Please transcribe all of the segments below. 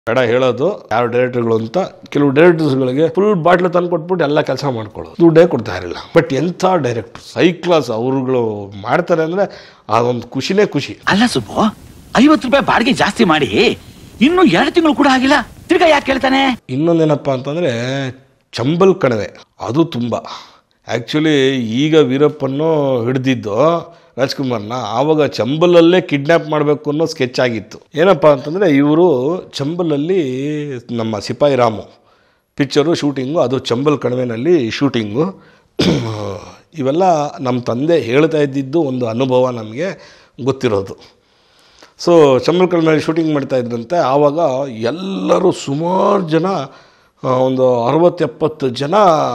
ಬೇಡ ಹೇಳೋದು ಯಾವ ಡೈರೆಕ್ಟರ್ಗಳು ಅಂತ ಕೆಲವು ಡೈರೆಕ್ಟರ್ಸ್ಗಳಿಗೆ ಫುಲ್ ಬಾಟ್ಲು ತಂದು ಕೊಟ್ಬಿಟ್ಟು ಎಲ್ಲ ಕೆಲಸ ಮಾಡ್ಕೊಳ್ಳೋದು ದುಡ್ಡೇ ಕೊಡ್ತಾ ಇರಲಿಲ್ಲ ಬಟ್ ಎಂಥ ಡೈರೆಕ್ಟರ್ ಹೈ ಕ್ಲಾಸ್ ಅವ್ರುಗಳು ಮಾಡ್ತಾರೆ ಅಂದರೆ ಅದೊಂದು ಖುಷಿನೇ ಖುಷಿ ಅಲ್ಲ ಸುಬ್ಬು ಐವತ್ತು ರೂಪಾಯಿ ಬಾಡಿಗೆ ಜಾಸ್ತಿ ಮಾಡಿ ಇನ್ನು ಎರಡು ತಿಂಗಳು ಕೂಡ ಆಗಿಲ್ಲ ತಿರ್ಗಾ ಯಾಕೆ ಕೇಳ್ತಾನೆ ಇನ್ನೊಂದೇನಪ್ಪ ಅಂತಂದರೆ ಚಂಬಲ್ ಕಣವೆ ಅದು ತುಂಬ ಆ್ಯಕ್ಚುಲಿ ಈಗ ವೀರಪ್ಪನ್ನು ಹಿಡ್ದಿದ್ದು ರಾಜ್ಕುಮಾರ್ನ ಆವಾಗ ಚಂಬಲಲ್ಲೇ ಕಿಡ್ನ್ಯಾಪ್ ಮಾಡಬೇಕು ಅನ್ನೋ ಸ್ಕೆಚ್ ಆಗಿತ್ತು ಏನಪ್ಪ ಅಂತಂದರೆ ಇವರು ಚಂಬಲಲ್ಲಿ ನಮ್ಮ ಸಿಪಾಯಿ ರಾಮು ಪಿಕ್ಚರು ಶೂಟಿಂಗು ಅದು ಚಂಬಲ್ ಕಣಿವೆನಲ್ಲಿ ಶೂಟಿಂಗು ಇವೆಲ್ಲ ನಮ್ಮ ತಂದೆ ಹೇಳ್ತಾ ಇದ್ದಿದ್ದು ಒಂದು ಅನುಭವ ನಮಗೆ ಗೊತ್ತಿರೋದು ಸೊ ಚಂಬಲ್ ಕಣಿವೆನಲ್ಲಿ ಶೂಟಿಂಗ್ ಮಾಡ್ತಾ ಇದ್ರಂತೆ ಆವಾಗ ಎಲ್ಲರೂ ಸುಮಾರು ಜನ ಆ, ಒಂದು ಅರವತ್ತೆಪ್ಪತ್ತು ಜನ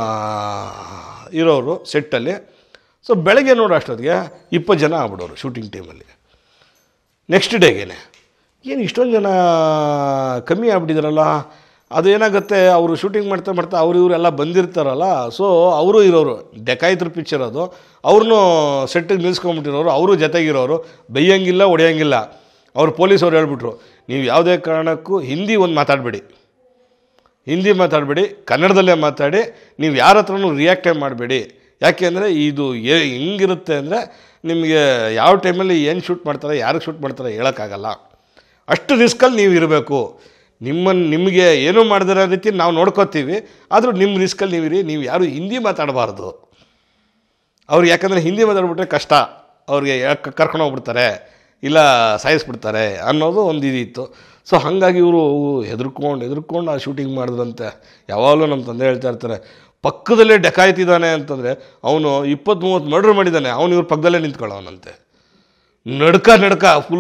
ಇರೋರು ಸೆಟ್ಟಲ್ಲಿ ಸೊ ಬೆಳಗ್ಗೆ ನೋಡೋ ಅಷ್ಟೊತ್ತಿಗೆ ಇಪ್ಪತ್ತು ಜನ ಆಗ್ಬಿಡೋರು ಶೂಟಿಂಗ್ ಟೈಮಲ್ಲಿ ನೆಕ್ಸ್ಟ್ ಡೇಗೇನೆ ಏನು ಇಷ್ಟೊಂದು ಜನ ಕಮ್ಮಿ ಆಗ್ಬಿಟ್ಟಿದಾರಲ್ಲ ಅದು ಏನಾಗುತ್ತೆ ಅವರು ಶೂಟಿಂಗ್ ಮಾಡ್ತಾ ಮಾಡ್ತಾ ಅವ್ರು ಇವರೆಲ್ಲ ಬಂದಿರ್ತಾರಲ್ಲ ಸೊ ಅವರು ಇರೋರು ಡೆಕಾಯಿತ್ರ ಪಿಕ್ಚರ್ ಅದು ಅವ್ರನ್ನೂ ಸೆಟ್ಟಿಗೆ ನಿಲ್ಸ್ಕೊಂಬಿಟ್ಟಿರೋರು ಅವರು ಜೊತೆಗಿರೋರು ಬೈಯಂಗಿಲ್ಲ ಹೊಡೆಯಂಗಿಲ್ಲ ಅವ್ರು ಪೊಲೀಸವ್ರು ಹೇಳ್ಬಿಟ್ರು ನೀವು ಯಾವುದೇ ಕಾರಣಕ್ಕೂ ಹಿಂದಿ ಒಂದು ಮಾತಾಡಬೇಡಿ ಹಿಂದಿ ಮಾತಾಡಬೇಡಿ ಕನ್ನಡದಲ್ಲೇ ಮಾತಾಡಿ ನೀವು ಯಾರ ಹತ್ರನೂ ರಿಯಾಕ್ಟೇ ಮಾಡಬೇಡಿ ಯಾಕೆಂದರೆ ಇದು ಏ ಹೆಂಗಿರುತ್ತೆ ಅಂದರೆ ನಿಮಗೆ ಯಾವ ಟೈಮಲ್ಲಿ ಏನು ಶೂಟ್ ಮಾಡ್ತಾರೆ ಯಾರಿಗೆ ಶೂಟ್ ಮಾಡ್ತಾರೆ ಹೇಳೋಕ್ಕಾಗಲ್ಲ ಅಷ್ಟು ರಿಸ್ಕಲ್ಲಿ ನೀವು ಇರಬೇಕು ನಿಮ್ಮನ್ನು ನಿಮಗೆ ಏನೂ ಮಾಡಿದಿರೋ ರೀತಿ ನಾವು ನೋಡ್ಕೋತೀವಿ ಆದರೂ ನಿಮ್ಮ ರಿಸ್ಕಲ್ಲಿ ನೀವು ಇರಿ ನೀವು ಯಾರು ಹಿಂದಿ ಮಾತಾಡಬಾರ್ದು ಅವ್ರು ಯಾಕಂದರೆ ಹಿಂದಿ ಮಾತಾಡ್ಬಿಟ್ರೆ ಕಷ್ಟ ಅವ್ರಿಗೆ ಯಾಕೆ ಕರ್ಕೊಂಡು ಹೋಗ್ಬಿಡ್ತಾರೆ ಇಲ್ಲ ಸಾಯಿಸ್ಬಿಡ್ತಾರೆ ಅನ್ನೋದು ಒಂದು ಇದಿತ್ತು ಸೊ ಹಾಗಾಗಿ ಇವರು ಹೆದರ್ಕೊಂಡು ಹೆದರ್ಕೊಂಡು ಆ ಶೂಟಿಂಗ್ ಮಾಡಿದ್ರಂತೆ ಯಾವಾಗಲೂ ನಮ್ಮ ತಂದೆ ಹೇಳ್ತಾ ಇರ್ತಾರೆ ಪಕ್ಕದಲ್ಲೇ ಡೆಕಾಯ್ತಿದ್ದಾನೆ ಅಂತಂದರೆ ಅವನು ಇಪ್ಪತ್ತು ಮೂವತ್ತು ಮರ್ಡ್ರ್ ಮಾಡಿದ್ದಾನೆ ಅವನು ಇವ್ರ ಪಕ್ಕದಲ್ಲೇ ನಿಂತ್ಕೊಳ್ಳೋನಂತೆ ನಡ್ಕ ನಡ್ಕ ಫುಲ್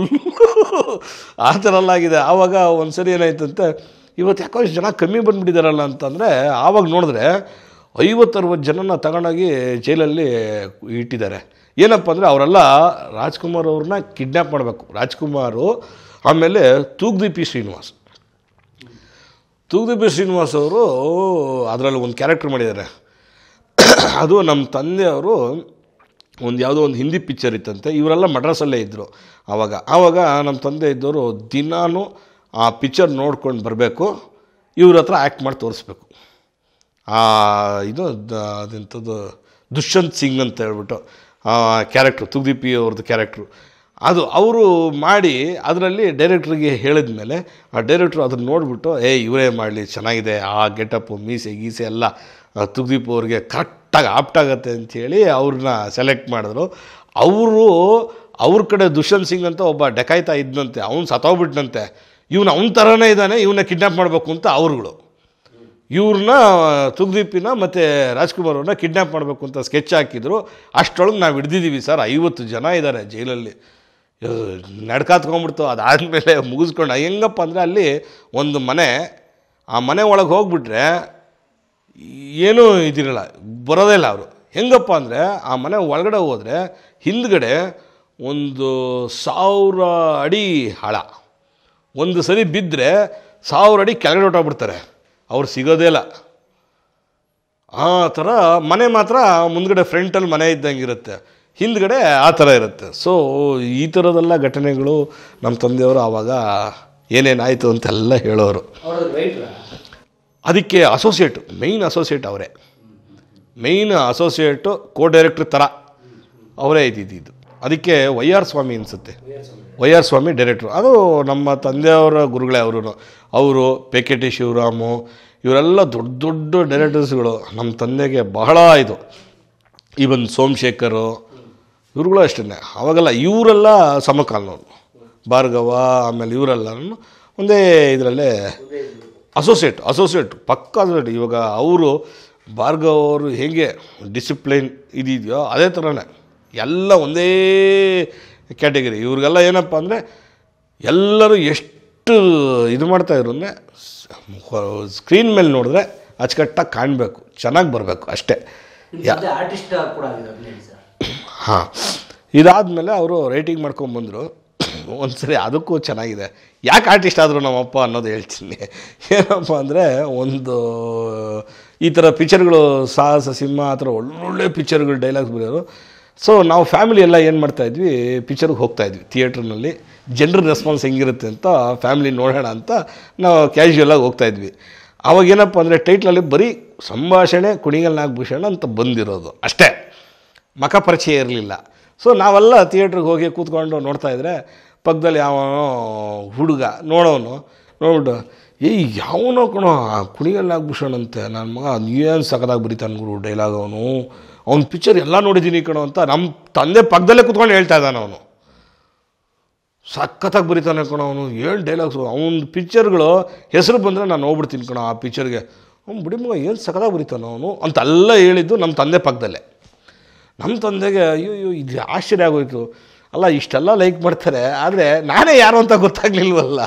ಆ ಥರ ಎಲ್ಲ ಆಗಿದೆ ಆವಾಗ ಒಂದು ಸರಿ ಏನಾಯ್ತಂತೆ ಇವತ್ತು ಯಾಕೋ ಇಷ್ಟು ಜನ ಕಮ್ಮಿ ಬಂದುಬಿಟ್ಟಿದ್ದಾರಲ್ಲ ಅಂತಂದರೆ ಆವಾಗ ನೋಡಿದ್ರೆ ಐವತ್ತರವತ್ತು ಜನನ ತಗೊಂಡೋಗಿ ಜೈಲಲ್ಲಿ ಇಟ್ಟಿದ್ದಾರೆ ಏನಪ್ಪ ಅಂದರೆ ಅವರೆಲ್ಲ ರಾಜ್ಕುಮಾರ್ ಅವ್ರನ್ನ ಕಿಡ್ನ್ಯಾಪ್ ಮಾಡಬೇಕು ರಾಜ್ಕುಮಾರು ಆಮೇಲೆ ತೂಗ್ದೀಪಿ ಶ್ರೀನಿವಾಸ್ ತೂಗ್ದೀಪಿ ಶ್ರೀನಿವಾಸ್ ಅವರು ಅದರಲ್ಲಿ ಒಂದು ಕ್ಯಾರೆಕ್ಟರ್ ಮಾಡಿದ್ದಾರೆ ಅದು ನಮ್ಮ ತಂದೆಯವರು ಒಂದು ಯಾವುದೋ ಒಂದು ಹಿಂದಿ ಪಿಕ್ಚರ್ ಇತ್ತಂತೆ ಇವರೆಲ್ಲ ಮಡ್ರಾಸಲ್ಲೇ ಇದ್ದರು ಆವಾಗ ಆವಾಗ ನಮ್ಮ ತಂದೆ ಇದ್ದವರು ದಿನಾನು ಆ ಪಿಕ್ಚರ್ ನೋಡ್ಕೊಂಡು ಬರಬೇಕು ಇವ್ರ ಹತ್ರ ಆ್ಯಕ್ಟ್ ಮಾಡಿ ತೋರಿಸ್ಬೇಕು ಆ ಇದು ದ- ಅದೆಂಥದ್ದು ದುಷ್ಯಂತ್ ಸಿಂಗ್ ಅಂತ ಹೇಳ್ಬಿಟ್ಟು ಆ ಕ್ಯಾರೆಕ್ಟ್ರು ತುಗ್ದೀಪಿ ಅವ್ರದ್ದು ಕ್ಯಾರೆಕ್ಟ್ರು ಅದು ಅವರು ಮಾಡಿ ಅದರಲ್ಲಿ ಡೈರೆಕ್ಟ್ರಿಗೆ ಹೇಳಿದ ಮೇಲೆ ಆ ಡೈರೆಕ್ಟ್ರು ಅದನ್ನು ನೋಡಿಬಿಟ್ಟು ಏ ಇವರೇ ಮಾಡಲಿ ಚೆನ್ನಾಗಿದೆ ಆ ಗೆಟಪ್ಪು ಮೀಸೆ ಗೀಸೆ ಎಲ್ಲ ಆ ತುಗ್ದೀಪ್ ಅವ್ರಿಗೆ ಕರೆಕ್ಟಾಗಿ ಆಪ್ಟಾಗತ್ತೆ ಅಂಥೇಳಿ ಅವ್ರನ್ನ ಸೆಲೆಕ್ಟ್ ಮಾಡಿದ್ರು ಅವರು ಅವ್ರ ಕಡೆ ದುಷ್ಯಂತ್ ಸಿಂಗ್ ಅಂತ ಒಬ್ಬ ಡೆಕಾಯ್ತಾ ಇದ್ದಂತೆ ಅವ್ನು ಸತ್ತೋಗ್ಬಿಟ್ನಂತೆ ಇವನು ಅವನ ಥರನೇ ಇದ್ದಾನೆ ಇವನ್ನ ಕಿಡ್ನ್ಯಾಪ್ ಮಾಡಬೇಕು ಅಂತ ಅವ್ರುಗಳು ಇವ್ರನ್ನ ತುಗ್ದೀಪಿನ ಮತ್ತು ರಾಜ್ಕುಮಾರ್ ಅವ್ರನ್ನ ಕಿಡ್ನ್ಯಾಪ್ ಮಾಡಬೇಕು ಅಂತ ಸ್ಕೆಚ್ ಹಾಕಿದ್ರು ಅಷ್ಟರೊಳಗೆ ನಾವು ಹಿಡ್ದಿದ್ದೀವಿ ಸರ್ ಐವತ್ತು ಜನ ಇದ್ದಾರೆ ಜೈಲಲ್ಲಿ ನಡ್ಕಾತ್ಕೊಂಡ್ಬಿಡ್ತು ಅದಾದಮೇಲೆ ಮುಗಿಸ್ಕೊಂಡು ಹೆಂಗಪ್ಪ ಅಂದರೆ ಅಲ್ಲಿ ಒಂದು ಮನೆ ಆ ಮನೆ ಒಳಗೆ ಹೋಗ್ಬಿಟ್ರೆ ಏನೂ ಇದಿರಲ್ಲ ಬರೋದೇ ಇಲ್ಲ ಅವರು ಹೆಂಗಪ್ಪ ಅಂದರೆ ಆ ಮನೆ ಒಳಗಡೆ ಹೋದರೆ ಹಿಂದ್ಗಡೆ ಒಂದು ಸಾವಿರ ಅಡಿ ಆಳ ಒಂದು ಸರಿ ಬಿದ್ದರೆ ಸಾವಿರ ಅಡಿ ಕೆಳಗಡೆ ಹೊಟ್ಟೋಗ್ಬಿಡ್ತಾರೆ ಅವ್ರು ಸಿಗೋದೇ ಇಲ್ಲ ಆ ಥರ ಮನೆ ಮಾತ್ರ ಮುಂದ್ಗಡೆ ಫ್ರಂಟಲ್ಲಿ ಮನೆ ಇದ್ದಂಗೆ ಇರುತ್ತೆ ಹಿಂದ್ಗಡೆ ಆ ಥರ ಇರುತ್ತೆ ಸೊ ಈ ಥರದೆಲ್ಲ ಘಟನೆಗಳು ನಮ್ಮ ತಂದೆಯವರು ಆವಾಗ ಏನೇನಾಯಿತು ಅಂತೆಲ್ಲ ಹೇಳೋರು ಅದಕ್ಕೆ ಅಸೋಸಿಯೇಟ್ ಮೇಯ್ನ್ ಅಸೋಸಿಯೇಟ್ ಅವರೇ ಮೇಯ್ನ್ ಅಸೋಸಿಯೇಟು ಕೋ ಡೈರೆಕ್ಟ್ರ್ ಥರ ಅವರೇ ಇದ್ದಿದ್ದು ಅದಕ್ಕೆ ವೈ ಆರ್ ಸ್ವಾಮಿ ಅನಿಸುತ್ತೆ ವೈ ಆರ್ ಸ್ವಾಮಿ ಡೈರೆಕ್ಟ್ರು ಅದು ನಮ್ಮ ತಂದೆಯವರ ಗುರುಗಳೇ ಅವರು ಅವರು ಪೆ ಕೆ ಟಿ ಶಿವರಾಮು ಇವರೆಲ್ಲ ದೊಡ್ಡ ದೊಡ್ಡ ಡೈರೆಕ್ಟರ್ಸ್ಗಳು ನಮ್ಮ ತಂದೆಗೆ ಬಹಳ ಇದು ಈವನ್ ಸೋಮಶೇಖರು ಇವ್ರುಗಳು ಅಷ್ಟೇ ಅವಾಗೆಲ್ಲ ಇವರೆಲ್ಲ ಸಮಕಾಲನವರು ಭಾರ್ಗವ ಆಮೇಲೆ ಇವರೆಲ್ಲ ಒಂದೇ ಇದರಲ್ಲೇ ಅಸೋಸಿಯೇಟ್ ಅಸೋಸಿಯೇಟ್ ಪಕ್ಕ ಅಸೋಸಿಯೇಟ್ ಇವಾಗ ಅವರು ಭಾರ್ಗವ್ ಅವರು ಹೇಗೆ ಡಿಸಿಪ್ಲೈನ್ ಇದೆಯೋ ಅದೇ ಥರನೇ ಎಲ್ಲ ಒಂದೇ ಕ್ಯಾಟಗರಿ ಇವ್ರಿಗೆಲ್ಲ ಏನಪ್ಪ ಅಂದರೆ ಎಲ್ಲರೂ ಎಷ್ಟು ಇದು ಮಾಡ್ತಾಯಿದ್ರು ಅಂದರೆ ಸ್ಕ್ರೀನ್ ಮೇಲೆ ನೋಡಿದ್ರೆ ಅಚ್ಚುಕಟ್ಟಾಗಿ ಕಾಣಬೇಕು ಚೆನ್ನಾಗಿ ಬರಬೇಕು ಅಷ್ಟೇ ಯಾ ಆರ್ಟಿಸ್ಟ್ ಕೂಡ ಆಗಿದೆ ಅಭಿನಯ ಸರ್ ಹಾಂ ಇದಾದಮೇಲೆ ಅವರು ರೈಟಿಂಗ್ ಮಾಡ್ಕೊಂಬಂದರು ಒಂದು ಸರಿ ಅದಕ್ಕೂ ಚೆನ್ನಾಗಿದೆ ಯಾಕೆ ಆರ್ಟಿಸ್ಟ್ ಆದರು ನಮ್ಮಪ್ಪ ಅನ್ನೋದು ಹೇಳ್ತೀನಿ ಏನಪ್ಪ ಅಂದರೆ ಒಂದು ಈ ಥರ ಪಿಕ್ಚರ್ಗಳು ಸಾಹಸ ಸಿಂಹ ಆ ಥರ ಒಳ್ಳೊಳ್ಳೆ ಪಿಕ್ಚರ್ಗಳು ಡೈಲಾಗ್ಸ್ ಬರೆಯೋರು ಸೊ ನಾವು ಫ್ಯಾಮಿಲಿ ಎಲ್ಲ ಏನು ಮಾಡ್ತಾಯಿದ್ವಿ ಪಿಕ್ಚರ್ಗೆ ಹೋಗ್ತಾಯಿದ್ವಿ ಥಿಯೇಟ್ರ್ನಲ್ಲಿ ಜನರ ರೆಸ್ಪಾನ್ಸ್ ಹೆಂಗಿರುತ್ತೆ ಅಂತ ಫ್ಯಾಮಿಲಿ ನೋಡೋಣ ಅಂತ ನಾವು ಕ್ಯಾಶುಯಲಾಗಿ ಹೋಗ್ತಾಯಿದ್ವಿ ಅವಾಗ ಏನಪ್ಪ ಅಂದರೆ ಟೈಟ್ಲಲ್ಲಿ ಬರೀ ಸಂಭಾಷಣೆ ಕುಣಿಗಲ್ ನಾಗಭೂಷಣ ಅಂತ ಬಂದಿರೋದು ಅಷ್ಟೇ ಮಖ ಪರಿಚಯ ಇರಲಿಲ್ಲ ಸೊ ನಾವೆಲ್ಲ ಥಿಯೇಟ್ರಿಗೆ ಹೋಗಿ ಕೂತ್ಕೊಂಡು ನೋಡ್ತಾ ಇದ್ರೆ ಪಕ್ಕದಲ್ಲಿ ಯಾವನೋ ಹುಡುಗ ನೋಡೋನು ನೋಡ್ಬಿಟ್ಟು ಏಯ್ ಯಾವನೋ ಕಣೋ ಆ ಕುಣಿಗಲ್ ನಾಗಭೂಷಣ್ ಅಂತೆ ನನ್ನ ಮಗ ಏನು ಸಖತ್ತಾಗಿ ಬರೀತಾನೆ ಗುರು ಡೈಲಾಗ್ ಅವನು ಅವ್ನ ಪಿಕ್ಚರ್ ಎಲ್ಲ ನೋಡಿದ್ದೀನಿ ಕಣೋ ಅಂತ ನಮ್ಮ ತಂದೆ ಪಕ್ಕದಲ್ಲೇ ಕೂತ್ಕೊಂಡು ಹೇಳ್ತಾ ಇದ್ದಾನೆ ಅವನು ಸಖತ್ತಾಗಿ ಬರೀತಾನೆ ಕಣ ಅವನು ಏನು ಡೈಲಾಗ್ಸು ಅವನ ಪಿಕ್ಚರ್ಗಳು ಹೆಸರು ಬಂದರೆ ನಾನು ಹೋಗ್ಬಿಡ್ತೀನಿ ಕಣ ಆ ಪಿಕ್ಚರ್ಗೆ ಅವ್ನು ಬಿಡಿ ಮಗ ಏನು ಸಖತ್ತಾಗಿ ಬರೀತಾನೆ ಅವನು ಅಂತೆಲ್ಲ ಹೇಳಿದ್ದು ನಮ್ಮ ತಂದೆ ಪಕ್ಕದಲ್ಲೇ ನಮ್ಮ ತಂದೆಗೆ ಅಯ್ಯೋ ಅಯ್ಯೋ ಇದು ಆಶ್ಚರ್ಯ ಆಗೋಯ್ತು ಅಲ್ಲ ಇಷ್ಟೆಲ್ಲ ಲೈಕ್ ಮಾಡ್ತಾರೆ ಆದರೆ ನಾನೇ ಯಾರು ಅಂತ ಗೊತ್ತಾಗ್ಲಿಲ್ವಲ್ಲ